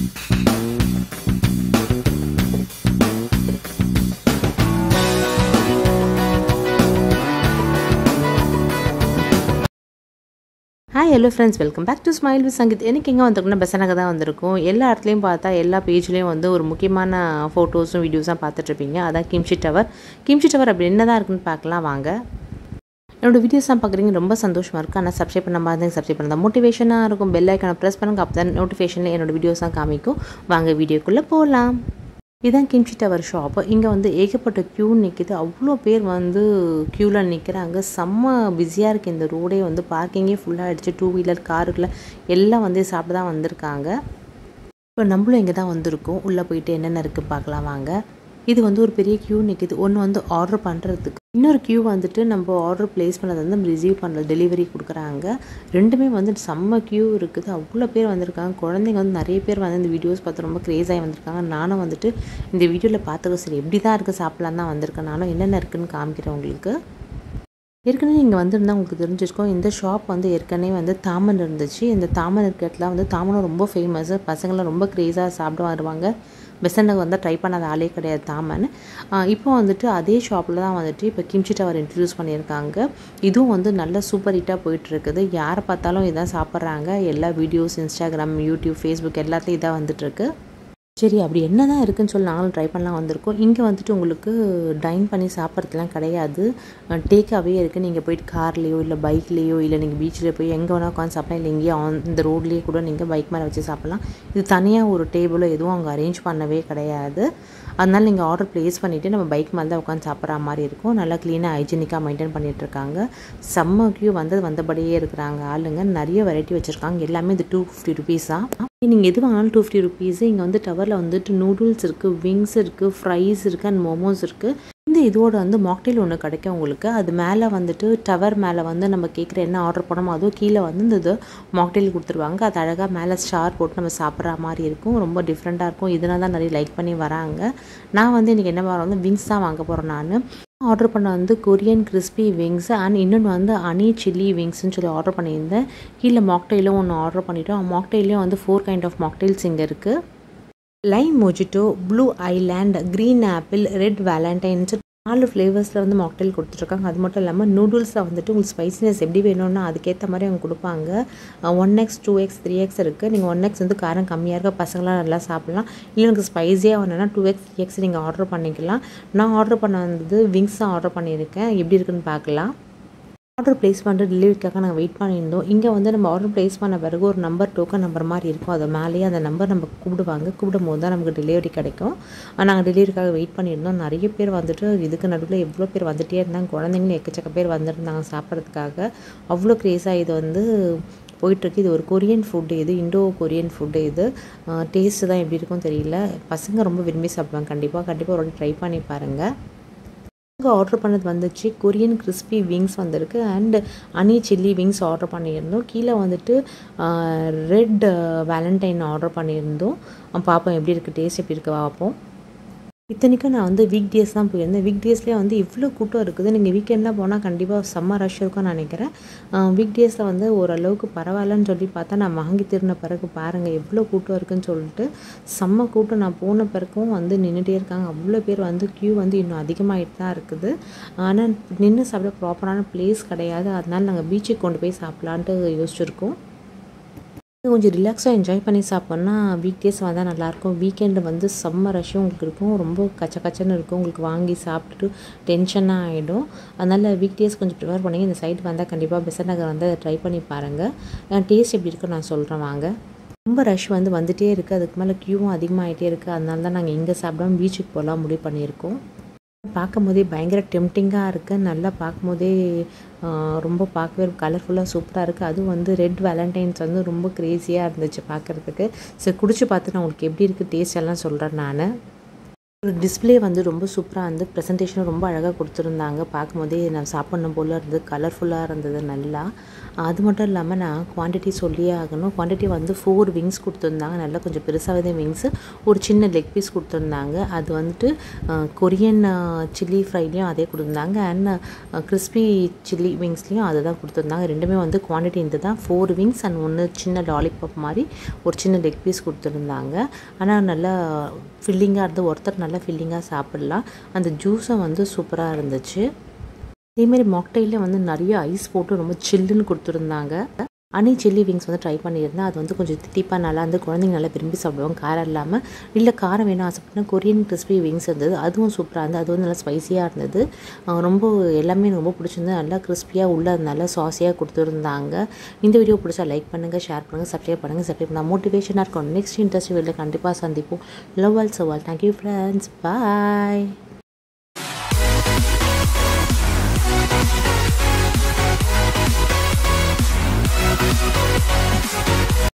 hi hello friends welcome back to smile with Sangeeth எனக்கு எங்கே வந்திருக்குன்னா பெசனாக தான் வந்திருக்கும் எல்லா இடத்துலையும் பார்த்தா எல்லா பேஜ்லேயும் வந்து ஒரு முக்கியமான ஃபோட்டோஸும் வீடியோஸும் பார்த்துட்ருப்பீங்க அதான் கிம்ஷி டவர் கிம்ஷி டவர் அப்படி என்ன தான் இருக்குன்னு பார்க்கலாம் வாங்க என்னோடய வீடியோஸ்லாம் பார்க்குறீங்க ரொம்ப சந்தோஷமாக இருக்குது ஆனால் சப்ஸ்கிரைப் பண்ண மாதிரி சப்ஸ்கிரைப் பண்ணால் மோட்டிவேஷனாக இருக்கும் பெல் ஐக்கான ப்ரெஸ் பண்ணுங்க அப்போ தான் நோட்டிஃபிகேஷனில் என்னோடய வீடியோஸ் தான் காமிக்கும் வாங்க வீடியோக்குள்ளே போகலாம் இதுதான் கிம்ச்சி டவர் ஷாப்பு இங்கே வந்து ஏகப்பட்ட க்யூ நிற்கிது அவ்வளோ பேர் வந்து க்யூவில் நிற்கிறாங்க செம்ம பிஸியாக இருக்குது இந்த ரோடே வந்து பார்க்கிங்கே ஃபுல்லாக அடிச்சு டூ வீலர் காருக்குள்ள எல்லாம் வந்து சாப்பிட தான் வந்திருக்காங்க இப்போ நம்மளும் இங்கே தான் வந்திருக்கோம் உள்ளே போயிட்டு என்னென்ன இருக்குது பார்க்கலாம் வாங்க இது வந்து ஒரு பெரிய க்யூ நிற்கிது ஒன்று வந்து ஆர்டர் பண்ணுறதுக்கு இன்னொரு க்யூ வந்துட்டு நம்ம ஆர்டர் ப்ளேஸ் பண்ணது வந்து நம்ம ரிசீவ் பண்ணுறது டெலிவரி கொடுக்குறாங்க ரெண்டுமே வந்து செம்ம க்யூ இருக்குது அவ்வளோ பேர் வந்திருக்காங்க குழந்தைங்க வந்து நிறைய பேர் வந்து இந்த வீடியோஸ் பார்த்து ரொம்ப க்ரேஸாகி வந்திருக்காங்க நானும் வந்துட்டு இந்த வீடியோவில் பார்த்துக்க சரி எப்படி தான் இருக்குது சாப்பிட்லாம் தான் வந்திருக்கேன் நானும் என்னென்ன இருக்குதுன்னு காமிக்கிறேன் உங்களுக்கு ஏற்கனவே இங்கே வந்திருந்தால் உங்களுக்கு தெரிஞ்சிருக்கோம் இந்த ஷாப் வந்து ஏற்கனவே வந்து தாமன் இருந்துச்சு இந்த தாமன் இருக்கிறதுல வந்து தாமனும் ரொம்ப ஃபேமஸ் பசங்களாம் ரொம்ப க்ரேஸாக சாப்பிட வருவாங்க பெசனுக்கு வந்து ட்ரை பண்ணாத ஆளே கிடையாது தாமன் இப்போ வந்துட்டு அதே ஷாப்பில் தான் வந்துட்டு இப்போ கிம்ச்சி டவர் இன்ட்ரடியூஸ் பண்ணியிருக்காங்க இதுவும் வந்து நல்ல சூப்பர் ஹிட்டாக போயிட்டுருக்குது யாரை பார்த்தாலும் இதான் சாப்பிட்றாங்க எல்லா வீடியோஸ் இன்ஸ்டாகிராம் யூடியூப் ஃபேஸ்புக் எல்லாத்தையும் இதாக வந்துட்டுருக்கு சரி அப்படி என்ன தான் இருக்குன்னு சொல்லி நாங்களும் ட்ரை பண்ணலாம் வந்திருக்கோம் இங்கே வந்துட்டு உங்களுக்கு டைன் பண்ணி சாப்பிட்றதுலாம் கிடையாது டேக்காகவே இருக்குது நீங்கள் போயிட்டு கார்லேயோ இல்லை பைக்லேயோ இல்லை நீங்கள் பீச்சில் போய் எங்கே வேணால் உட்காந்து சாப்பிடலாம் இல்லை எங்கேயோ ஆன் இந்த ரோட்லேயே கூட நீங்கள் பைக் மேலே வச்சு சாப்பிட்லாம் இது தனியாக ஒரு டேபிளோ எதுவும் அங்கே அரேஞ்ச் பண்ணவே கிடையாது அதனால் நீங்கள் ஆர்டர் ப்ளேஸ் பண்ணிவிட்டு நம்ம பைக் மேலே தான் உட்காந்து சாப்பிட்ற மாதிரி இருக்கும் நல்லா க்ளீனாக ஹைஜீனிக்காக மெயின்டைன் பண்ணிகிட்ருக்காங்க செம்ம க்யூ வந்தது வந்தபடியே இருக்கிறாங்க ஆளுங்க நிறைய வெரைட்டி வச்சுருக்காங்க எல்லாமே இது டூ ஃபிஃப்டி ருபீஸ் தான் நீங்கள் எது வாங்கினாலும் டூ ஃபிஃப்டி ருபீஸு இங்கே வந்து டவரில் வந்துட்டு நூடுல்ஸ் இருக்குது விங்ஸ் இருக்குது ஃப்ரைஸ் இருக்குது அண்ட் மோமோஸ் இருக்குது இந்த இதோட வந்து மாக்டெயில் ஒன்று கிடைக்கும் உங்களுக்கு அது மேலே வந்துட்டு டவர் மேலே வந்து நம்ம கேட்குற என்ன ஆர்டர் பண்ணோமோ அதுவும் கீழே வந்து இந்த இது மாக்டெயில் கொடுத்துருவாங்க அது அழகாக மேலே ஸ்டார் போட்டு நம்ம சாப்பிட்ற மாதிரி இருக்கும் ரொம்ப டிஃப்ரெண்ட்டாக இருக்கும் இதனால தான் நிறைய லைக் பண்ணி வராங்க நான் வந்து இன்றைக்கி என்ன வாங்க வந்து விங்ஸ் தான் வாங்க போகிறேன் நான் ஆர்டர் பண்ண வந்து கொரியன் கிறிஸ்பி விங்ஸ் அண்ட் இன்னொன்று வந்து அனி சில்லி விங்ஸ்னு சொல்லி ஆர்டர் பண்ணியிருந்தேன் கீழே மாக்டெயிலும் ஒன்று ஆர்டர் பண்ணிட்டோம் மாக்டெயிலையும் வந்து ஃபோர் கைண்ட் ஆஃப் மாக்டெயில்ஸ் இங்கே இருக்குது lime mojito blue island green apple red valentines நாலு ஃப்ளேவர்ஸில் வந்து மாக்டெயில் கொடுத்துருக்காங்க அது மட்டும் இல்லாமல் நூடுல்ஸில் வந்துட்டு உங்களுக்கு ஸ்பைசினஸ் எப்படி வேணும்னா அதுக்கேற்ற மாதிரி அவங்க கொடுப்பாங்க one X two X three X இருக்குது நீங்கள் ஒன் எக்ஸ் வந்து காரம் கம்மியாக இருக்க பசங்களாம் நல்லா சாப்பிட்லாம் இல்லை எனக்கு ஸ்பைஸியாக வேணும்னா டூ எக்ஸ் த்ரீ எக்ஸ் நீங்கள் ஆர்டர் பண்ணிக்கலாம் நான் ஆர்டர் பண்ண வந்து விங்ஸ் தான் ஆர்டர் பண்ணியிருக்கேன் எப்படி இருக்குன்னு பார்க்கலாம் ஆர்டர் ப்ளேஸ் பண்ணுற டெலிவரிக்காக நாங்கள் வெயிட் பண்ணியிருந்தோம் இங்கே வந்து நம்ம ஆர்டர் ப்ளேஸ் பண்ண பிறகு ஒரு நம்பர் டோக்கன் நம்பர் மாதிரி இருக்கும் அது மேலேயே அந்த நம்பர் நம்ம கூப்பிடுவாங்க கூப்பிடும் போது தான் நமக்கு டெலிவரி கிடைக்கும் நாங்கள் டெலிவரிக்காக வெயிட் பண்ணியிருந்தோம் நிறைய பேர் வந்துட்டு இதுக்கு நடுவில் எவ்வளோ பேர் வந்துகிட்டே இருந்தாங்க குழந்தைங்களும் எக்கச்சக்க பேர் வந்துருந்தாங்க சாப்பிட்றதுக்காக அவ்வளோ க்ரேஸாக இது வந்து போயிட்டுருக்கு இது ஒரு கொரியன் ஃபுட்டு இது இண்டோ கொரியன் ஃபுட்டு இது டேஸ்ட்டு தான் எப்படி இருக்கும் தெரியல பசங்க ரொம்ப விரும்பி சாப்பிடுவாங்க கண்டிப்பாக கண்டிப்பாக ஒரு ட்ரை பண்ணி பாருங்கள் நாங்கள் ஆர்டர் பண்ணது வந்துச்சு கொரியன் கிறிஸ்பி விங்ஸ் வந்திருக்கு and honey chilli wings order பண்ணியிருந்தோம் கீழே வந்துட்டு ரெட் வேலண்டைன் ஆர்டர் பண்ணியிருந்தோம் பார்ப்போம் எப்படி இருக்குது டேஸ்ட் எப்படி இருக்குது பார்ப்போம் இத்தனைக்கும் நான் வந்து வீக் டேஸ் தான் போயிருந்தேன் வீக் டேஸ்லேயே வந்து இவ்வளோ கூட்டம் இருக்குது நீங்கள் வீக்கெண்டில் போனால் கண்டிப்பாக செம்ம ரஷ் இருக்கும்னு நினைக்கிறேன் வீக் டேஸில் வந்து ஓரளவுக்கு பரவாயில்லன்னு சொல்லி பார்த்தா நான் வாங்கி திருந்த பிறகு பாருங்கள் எவ்வளோ கூட்டம் இருக்குன்னு சொல்லிட்டு செம்ம கூட்டம் நான் போன பிறகும் வந்து நின்றுட்டே இருக்காங்க அவ்வளோ பேர் வந்து க்யூ வந்து இன்னும் அதிகமாகிட்டு தான் இருக்குது ஆனால் நின்று சாப்பிட ப்ராப்பரான பிளேஸ் கிடையாது அதனால நாங்கள் பீச்சுக்கு கொண்டு போய் சாப்பிட்லான்ட்டு யோசிச்சுருக்கோம் கொஞ்சம் ரிலாக்ஸாக என்ஜாய் பண்ணி சாப்பிட்னா வீக் டேஸ் வந்தால் நல்லாயிருக்கும் வீக்கெண்டு வந்து செம்ம ரஷ்ஷும் உங்களுக்கு இருக்கும் ரொம்ப கச்ச கச்சன்னு இருக்கும் உங்களுக்கு வாங்கி சாப்பிட்டுட்டு டென்ஷனாக ஆகிடும் அதனால் வீக் டேஸ் கொஞ்சம் ப்ரிஃபர் பண்ணி இந்த சைடு வந்தால் கண்டிப்பாக பெசன் நகர் வந்து அதை ட்ரை பண்ணி பாருங்கள் டேஸ்ட் எப்படி இருக்குன்னு நான் சொல்கிறேன் வாங்க ரொம்ப ரஷ் வந்து வந்துகிட்டே இருக்குது அதுக்கு மேலே க்யூவும் அதிகமாகிட்டே இருக்குது அதனால தான் நாங்கள் இங்கே சாப்பிடாம பீச்சுக்கு போகலாம் முடிவு பண்ணியிருக்கோம் பார்க்கும் போதே பயங்கர டெம்டிங்காக இருக்குது நல்லா பார்க்கும் போதே ரொம்ப பார்க்கவே கலர்ஃபுல்லாக சூப்பராக இருக்குது அதுவும் வந்து ரெட் வேலண்டைன்ஸ் வந்து ரொம்ப க்ரேஸியாக இருந்துச்சு பார்க்குறதுக்கு சரி குடிச்சு பார்த்து நான் உங்களுக்கு எப்படி இருக்குது டேஸ்ட் எல்லாம் சொல்கிறேன் நான் ஒரு டிஸ்பிளே வந்து ரொம்ப சூப்பராக இருந்து ப்ரெசன்டேஷனும் ரொம்ப அழகாக கொடுத்துருந்தாங்க பார்க்கும்போதே நான் சாப்பிடணும் போல் இருந்தது கலர்ஃபுல்லாக இருந்தது நல்லா அது மட்டும் இல்லாமல் நான் குவான்டிட்டி சொல்லியே ஆகணும் குவான்டிட்டி வந்து ஃபோர் விங்ஸ் கொடுத்துருந்தாங்க நல்லா கொஞ்சம் பெருசாகவே தான் விங்ஸு ஒரு சின்ன லெக் பீஸ் கொடுத்துருந்தாங்க அது வந்துட்டு கொரியன் சில்லி ஃப்ரைலையும் அதே கொடுத்துருந்தாங்க அண்ட் கிறிஸ்பி சில்லி விங்ஸ்லேயும் அதை தான் கொடுத்துருந்தாங்க ரெண்டுமே வந்து குவான்டிட்டி இந்த தான் ஃபோர் விங்ஸ் அண்ட் ஒன்று சின்ன லாலிபாப் மாதிரி ஒரு சின்ன லெக் பீஸ் கொடுத்துருந்தாங்க ஆனால் நல்லா ஃபில்லிங்காக இருந்து ஒருத்தர் நல்லா ஃபில்லிங்காக சாப்பிட்லாம் அந்த ஜூஸும் வந்து சூப்பராக இருந்துச்சு அதேமாரி மாக்டைலில் வந்து நிறைய ஐஸ் போட்டு ரொம்ப சில்லுன்னு கொடுத்துருந்தாங்க அனி சில்லி விங்ஸ் வந்து ட்ரை பண்ணியிருந்தேன் அது வந்து கொஞ்சம் தித்திப்பாக நல்லா இருந்து குழந்தைங்க நல்லா விரும்பி சாப்பிடுவாங்க காரம் இல்லாமல் இல்லை காரம் வேணும் ஆசைப்பட்டா கொரியன் கிறிஸ்பி விங்ஸ் இருந்தது அதுவும் சூப்பராக இருந்தது அது வந்து நல்லா ஸ்பைசியாக இருந்தது ரொம்ப எல்லாமே எனக்கு ரொம்ப பிடிச்சிருந்தது நல்லா கிறிஸ்பியாக உள்ள நல்லா சாஸியாக கொடுத்துருந்தாங்க இந்த வீடியோ பிடிச்சா லைக் பண்ணுங்கள் ஷேர் பண்ணுங்கள் சப்ஸ்கிரைப் பண்ணுங்கள் சப்ஸ்கிரைப் பண்ணால் மோட்டிவேஷனாக இருக்கும் நெக்ஸ்ட் இன்ட்ரெஸ்ட் வீடியோவில் கண்டிப்பாக சந்திப்போம் லவ் ஆல் சவால் தேங்க்யூ ஃப்ரெண்ட்ஸ் பாய்